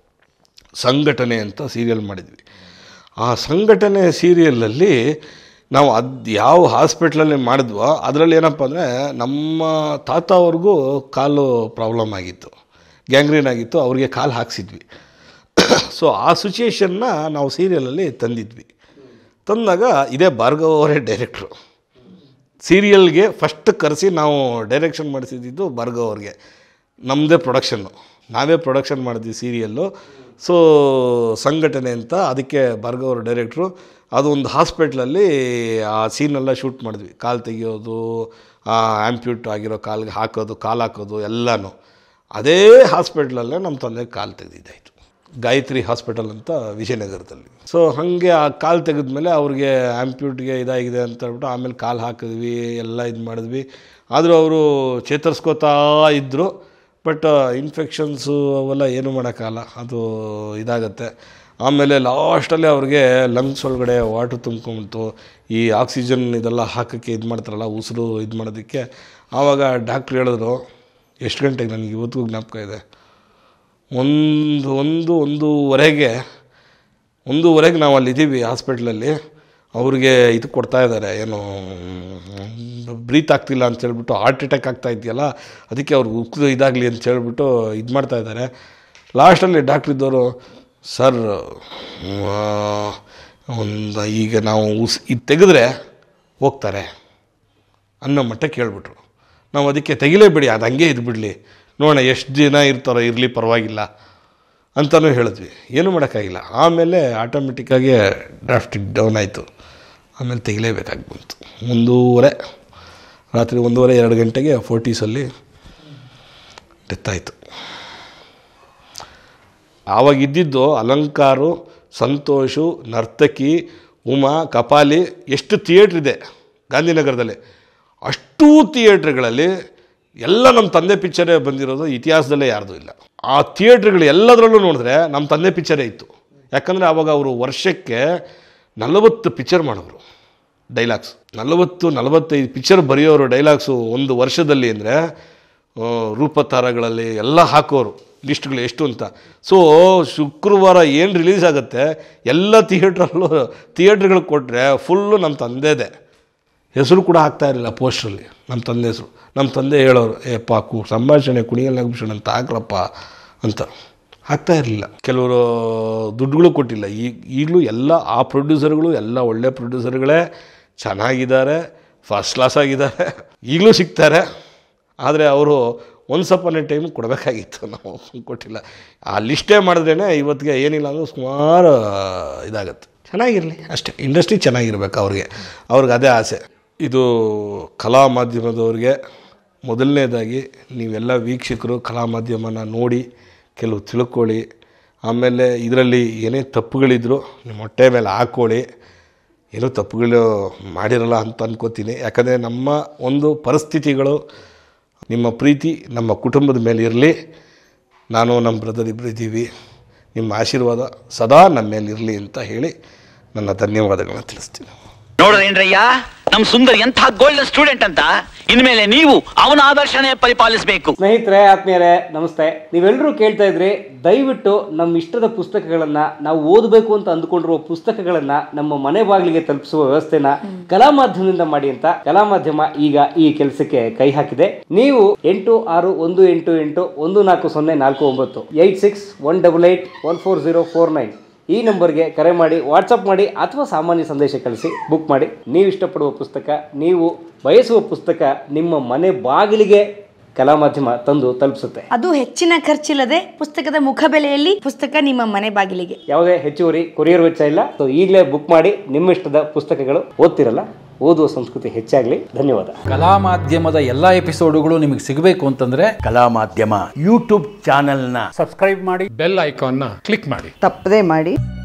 ಸಂಘಟನೆ ಅಂತ ಸೀರಿಯಲ್ ಮಾಡಿದ್ವಿ ಆ ಸಂಘಟನೆ ಸೀರಿಯಲಲ್ಲಿ ನಾವು ಅದು ಯಾವ ಹಾಸ್ಪಿಟ್ಲಲ್ಲಿ ಮಾಡಿದ್ವೋ ಅದರಲ್ಲಿ ಏನಪ್ಪ ಅಂದರೆ ನಮ್ಮ ತಾತ ಅವ್ರಿಗೂ ಕಾಲು ಪ್ರಾಬ್ಲಮ್ ಆಗಿತ್ತು ಗ್ಯಾಂಗ್ರೀನ್ ಆಗಿತ್ತು ಅವ್ರಿಗೆ ಕಾಲು ಹಾಕ್ಸಿದ್ವಿ ಸೊ ಆ ಸಿಚುಯೇಷನ್ನ ನಾವು ಸೀರಿಯಲಲ್ಲಿ ತಂದಿದ್ವಿ ತಂದಾಗ ಇದೇ ಭಾರ್ಗವ್ ಅವರೇ ಡೈರೆಕ್ಟ್ರು ಸೀರಿಯಲ್ಗೆ ಫಸ್ಟ್ ಕರೆಸಿ ನಾವು ಡೈರೆಕ್ಷನ್ ಮಾಡಿಸಿದ್ದು ಭಾರ್ಗವ್ ಅವ್ರಿಗೆ ನಮ್ಮದೇ ಪ್ರೊಡಕ್ಷನ್ನು ನಾವೇ ಪ್ರೊಡಕ್ಷನ್ ಮಾಡಿದ್ವಿ ಸೀರಿಯಲ್ಲು ಸೊ ಸಂಘಟನೆ ಅಂತ ಅದಕ್ಕೆ ಭಾರ್ಗವ್ ಅವರು ಡೈರೆಕ್ಟ್ರು ಅದು ಒಂದು ಹಾಸ್ಪಿಟ್ಲಲ್ಲಿ ಆ ಸೀನೆಲ್ಲ ಶೂಟ್ ಮಾಡಿದ್ವಿ ಕಾಲು ತೆಗಿಯೋದು ಆ್ಯಂಪ್ಯೂಟ್ ಆಗಿರೋ ಕಾಲಿಗೆ ಹಾಕೋದು ಕಾಲು ಹಾಕೋದು ಎಲ್ಲನೂ ಅದೇ ಹಾಸ್ಪಿಟ್ಲಲ್ಲೇ ನಮ್ಮ ತಂದೆ ಕಾಲು ತೆಗೆದಿದ್ದಾಯಿತು ಗಾಯತ್ರಿ ಹಾಸ್ಪಿಟಲ್ ಅಂತ ವಿಜಯನಗರದಲ್ಲಿ ಸೊ ಹಾಗೆ ಆ ಕಾಲು ತೆಗೆದ್ಮೇಲೆ ಅವ್ರಿಗೆ ಆ್ಯಂಪ್ಯೂಟ್ಗೆ ಇದಾಗಿದೆ ಅಂತ ಹೇಳ್ಬಿಟ್ಟು ಆಮೇಲೆ ಕಾಲು ಹಾಕಿದ್ವಿ ಎಲ್ಲ ಇದು ಮಾಡಿದ್ವಿ ಆದರೂ ಅವರು ಚೇತರಿಸ್ಕೋತಾ ಇದ್ದರು ಬಟ್ ಇನ್ಫೆಕ್ಷನ್ಸು ಅವೆಲ್ಲ ಏನು ಮಾಡೋಕ್ಕಾಗಲ್ಲ ಅದು ಇದಾಗತ್ತೆ ಆಮೇಲೆ ಲಾಸ್ಟಲ್ಲಿ ಅವ್ರಿಗೆ ಲಂಗ್ಸ್ ಒಳಗಡೆ ವಾಟ್ರ್ ತುಂಬ್ಕೊಂಬಿಡ್ತು ಈ ಆಕ್ಸಿಜನ್ ಇದೆಲ್ಲ ಹಾಕೋಕ್ಕೆ ಇದು ಮಾಡ್ತಾರಲ್ಲ ಉಸಿರು ಇದು ಮಾಡೋದಕ್ಕೆ ಆವಾಗ ಡಾಕ್ಟ್ರು ಹೇಳಿದ್ರು ಎಷ್ಟು ಗಂಟೆಗೆ ನನಗೆ ಇವತ್ತಿಗೂ ಜ್ಞಾಪಕ ಇದೆ ಒಂದು ಒಂದು ಒಂದೂವರೆಗೆ ಒಂದೂವರೆಗೆ ನಾವು ಅಲ್ಲಿದ್ದೀವಿ ಹಾಸ್ಪಿಟ್ಲಲ್ಲಿ ಅವ್ರಿಗೆ ಇದು ಕೊಡ್ತಾ ಇದ್ದಾರೆ ಏನು ಬ್ರೀತ್ ಆಗ್ತಿಲ್ಲ ಅಂತ ಹೇಳ್ಬಿಟ್ಟು ಹಾರ್ಟ್ ಅಟ್ಯಾಕ್ ಆಗ್ತಾ ಇದೆಯಲ್ಲ ಅದಕ್ಕೆ ಅವ್ರಿಗೆ ಉಕ್ಕು ಇದಾಗಲಿ ಅಂತ ಹೇಳ್ಬಿಟ್ಟು ಇದು ಮಾಡ್ತಾ ಇದ್ದಾರೆ ಲಾಸ್ಟಲ್ಲಿ ಡಾಕ್ಟ್ರ್ ಇದ್ದವರು ಸರ್ ಒಂದು ಈಗ ನಾವು ಉಸ್ ಇದು ತೆಗೆದ್ರೆ ಹೋಗ್ತಾರೆ ಅನ್ನೋ ಮಟ್ಟಕ್ಕೆ ಹೇಳ್ಬಿಟ್ರು ನಾವು ಅದಕ್ಕೆ ತೆಗಿಲೇಬೇಡಿ ಅದು ಹಂಗೆ ಇದ್ಬಿಡಲಿ ನೋಡೋಣ ಎಷ್ಟು ದಿನ ಇರ್ತಾರೋ ಇರಲಿ ಪರವಾಗಿಲ್ಲ ಅಂತಲೂ ಹೇಳಿದ್ವಿ ಏನೂ ಮಾಡೋಕ್ಕಾಗಿಲ್ಲ ಆಮೇಲೆ ಆಟೋಮೆಟಿಕ್ಕಾಗಿ ಡ್ರಾಫ್ಟ್ ಡೌನ್ ಆಯಿತು ಆಮೇಲೆ ತೆಗಿಲೇಬೇಕಾಗಿ ಬಂತು ಒಂದೂವರೆ ರಾತ್ರಿ ಒಂದೂವರೆ ಎರಡು ಗಂಟೆಗೆ ಫೋರ್ಟೀಸಲ್ಲಿ ಡೆತ್ ಆಯಿತು ಆವಾಗ ಇದ್ದಿದ್ದು ಅಲಂಕಾರು ಸಂತೋಷು ನರ್ತಕಿ ಉಮಾ ಕಪಾಲಿ ಎಷ್ಟು ಥಿಯೇಟ್ರ್ ಇದೆ ಗಾಂಧಿನಗರದಲ್ಲಿ ಅಷ್ಟೂ ಥಿಯೇಟ್ರ್ಗಳಲ್ಲಿ ಎಲ್ಲ ನಮ್ಮ ತಂದೆ ಪಿಕ್ಚರೇ ಬಂದಿರೋದು ಇತಿಹಾಸದಲ್ಲೇ ಯಾರ್ದು ಇಲ್ಲ ಆ ಥಿಯೇಟ್ರ್ಗಳು ಎಲ್ಲದರಲ್ಲೂ ನೋಡಿದ್ರೆ ನಮ್ಮ ತಂದೆ ಪಿಕ್ಚರೇ ಇತ್ತು ಯಾಕಂದರೆ ಆವಾಗ ಅವರು ವರ್ಷಕ್ಕೆ ನಲವತ್ತು ಪಿಕ್ಚರ್ ಮಾಡೋರು ಡೈಲಾಗ್ಸ್ ನಲವತ್ತು ನಲವತ್ತೈದು ಪಿಕ್ಚರ್ ಬರೆಯೋರು ಡೈಲಾಗ್ಸು ಒಂದು ವರ್ಷದಲ್ಲಿ ಅಂದರೆ ರೂಪತಾರಗಳಲ್ಲಿ ಎಲ್ಲ ಹಾಕೋರು ಲಿಸ್ಟ್ಗಳು ಎಷ್ಟು ಅಂತ ಸೊ ಶುಕ್ರವಾರ ಏನು ರಿಲೀಸ್ ಆಗುತ್ತೆ ಎಲ್ಲ ಥಿಯೇಟ್ರಲ್ಲೂ ಥಿಯೇಟ್ರ್ಗಳಿಗೆ ಕೊಟ್ಟರೆ ಫುಲ್ಲು ನಮ್ಮ ತಂದೆದೇ ಹೆಸರು ಕೂಡ ಹಾಕ್ತಾ ಇರಲಿಲ್ಲ ಪೋಸ್ಟ್ರಲ್ಲಿ ನಮ್ಮ ತಂದೆ ಹೆಸರು ನಮ್ಮ ತಂದೆ ಹೇಳೋರು ಏ ಪಾಕು ಸಂಭಾಷಣೆ ಕುಣಿಯಲ್ಲಿ ನಾಗಭೂಷಣ ಅಂತ ಹಾಕ್ರಪ್ಪ ಅಂತ ಹಾಕ್ತಾ ಇರಲಿಲ್ಲ ಕೆಲವರು ದುಡ್ಡುಗಳು ಕೊಟ್ಟಿಲ್ಲ ಈಗ ಈಗಲೂ ಎಲ್ಲ ಆ ಪ್ರೊಡ್ಯೂಸರ್ಗಳು ಎಲ್ಲ ಒಳ್ಳೆ ಪ್ರೊಡ್ಯೂಸರ್ಗಳೇ ಚೆನ್ನಾಗಿದ್ದಾರೆ ಫಸ್ಟ್ ಕ್ಲಾಸ್ ಆಗಿದ್ದಾರೆ ಈಗಲೂ ಸಿಗ್ತಾರೆ ಆದರೆ ಅವರು ಒಂದು ಸಪನೆ ಟೈಮ್ ಕೊಡಬೇಕಾಗಿತ್ತು ನಾವು ಕೊಟ್ಟಿಲ್ಲ ಆ ಲಿಸ್ಟೇ ಮಾಡಿದ್ರೇ ಇವತ್ತಿಗೆ ಏನಿಲ್ಲ ಅಂದರೂ ಸುಮಾರು ಇದಾಗತ್ತೆ ಚೆನ್ನಾಗಿರಲಿ ಅಷ್ಟೇ ಇಂಡಸ್ಟ್ರಿ ಚೆನ್ನಾಗಿರ್ಬೇಕು ಅವ್ರಿಗೆ ಅವ್ರಿಗೆ ಅದೇ ಆಸೆ ಇದು ಕಲಾ ಮಾಧ್ಯಮದವ್ರಿಗೆ ಮೊದಲನೇದಾಗಿ ನೀವೆಲ್ಲ ವೀಕ್ಷಕರು ಕಲಾ ಮಾಧ್ಯಮನ ನೋಡಿ ಕೆಲವು ತಿಳ್ಕೊಳ್ಳಿ ಆಮೇಲೆ ಇದರಲ್ಲಿ ಏನೇ ತಪ್ಪುಗಳಿದ್ರು ನಿಮ್ಮ ಹೊಟ್ಟೆ ಮೇಲೆ ಹಾಕ್ಕೊಳ್ಳಿ ಏನೂ ತಪ್ಪುಗಳು ಮಾಡಿರಲ್ಲ ಅಂತ ಅನ್ಕೋತೀನಿ ಯಾಕಂದರೆ ನಮ್ಮ ಒಂದು ಪರಿಸ್ಥಿತಿಗಳು ನಿಮ್ಮ ಪ್ರೀತಿ ನಮ್ಮ ಕುಟುಂಬದ ಮೇಲೆ ಇರಲಿ ನಾನು ನಮ್ಮ ಬ್ರದರ್ ಇಬ್ಬರು ಇದ್ದೀವಿ ನಿಮ್ಮ ಆಶೀರ್ವಾದ ಸದಾ ನಮ್ಮ ಮೇಲೆ ಇರಲಿ ಅಂತ ಹೇಳಿ ನನ್ನ ಧನ್ಯವಾದಗಳನ್ನ ತಿಳಿಸ್ತೀನಿ ನೋಡ್ರೇನ್ರಯ್ಯ ನಮ್ ಸುಂದರ್ ಎಂಥ ಗೋಲ್ಡನ್ ಸ್ಟೂಡೆಂಟ್ ಅಂತ ಇನ್ಮೇಲೆ ನೀವು ಅವನ ಆದರ್ಶನೇ ಪರಿಪಾಲಿಸಬೇಕು ಸ್ನೇಹಿತರೆ ಆತ್ಮೀಯರೇ ನಮಸ್ತೆ ನೀವೆಲ್ಲರೂ ಕೇಳ್ತಾ ಇದ್ರಿ ದಯವಿಟ್ಟು ನಮ್ಮ ಇಷ್ಟದ ಪುಸ್ತಕಗಳನ್ನ ನಾವು ಓದಬೇಕು ಅಂತ ಅಂದುಕೊಂಡಿರುವ ಪುಸ್ತಕಗಳನ್ನ ನಮ್ಮ ಮನೆ ಬಾಗಿಲಿಗೆ ತಲುಪಿಸುವ ವ್ಯವಸ್ಥೆನ ಕಲಾ ಮಾಧ್ಯಮದಿಂದ ಮಾಡಿ ಅಂತ ಕಲಾ ಮಾಧ್ಯಮ ಈಗ ಈ ಕೆಲಸಕ್ಕೆ ಕೈ ಹಾಕಿದೆ ನೀವು ಎಂಟು ಆರು ಒಂದು ಎಂಟು ಎಂಟು ಒಂದು ನಾಲ್ಕು ಸೊನ್ನೆ ನಾಲ್ಕು ಒಂಬತ್ತು eight six one double eight one four zero four nine ಈ ನಂಬರ್ಗೆ ಕರೆ ಮಾಡಿ ವಾಟ್ಸಪ್ ಮಾಡಿ ಅಥವಾ ಸಾಮಾನ್ಯ ಸಂದೇಶ ಕಳಿಸಿ ಬುಕ್ ಮಾಡಿ ನೀವು ಇಷ್ಟಪಡುವ ಪುಸ್ತಕ ನೀವು ಬಯಸುವ ಪುಸ್ತಕ ನಿಮ್ಮ ಮನೆ ಬಾಗಿಲಿಗೆ ಕಲಾ ಮಾಧ್ಯಮ ತಂದು ತಲುಪಿಸುತ್ತೆ ಅದು ಹೆಚ್ಚಿನ ಖರ್ಚಿಲ್ಲದೆ ಪುಸ್ತಕದ ಮುಖಬೆಲೆಯಲ್ಲಿ ಪುಸ್ತಕ ನಿಮ್ಮ ಮನೆ ಬಾಗಿಲಿಗೆ ಯಾವುದೇ ಹೆಚ್ಚುವರಿ ಕೊರಿಯರ್ ವೆಚ್ಚ ಇಲ್ಲ ಸೊ ಈಗಲೇ ಬುಕ್ ಮಾಡಿ ನಿಮ್ಮ ಇಷ್ಟದ ಪುಸ್ತಕಗಳು ಓದ್ತಿರಲ್ಲ ಓದುವ ಸಂಸ್ಕೃತಿ ಹೆಚ್ಚಾಗಲಿ ಧನ್ಯವಾದ ಕಲಾ ಮಾಧ್ಯಮದ ಎಲ್ಲಾ ಎಪಿಸೋಡುಗಳು ನಿಮಗೆ ಸಿಗಬೇಕು ಅಂತಂದ್ರೆ ಕಲಾ ಮಾಧ್ಯಮ ಯೂಟ್ಯೂಬ್ ಚಾನೆಲ್ನ ಬೆಲ್ ಐಕಾನ್ನ ಕ್ಲಿಕ್ ಮಾಡಿ ತಪ್ಪದೇ ಮಾಡಿ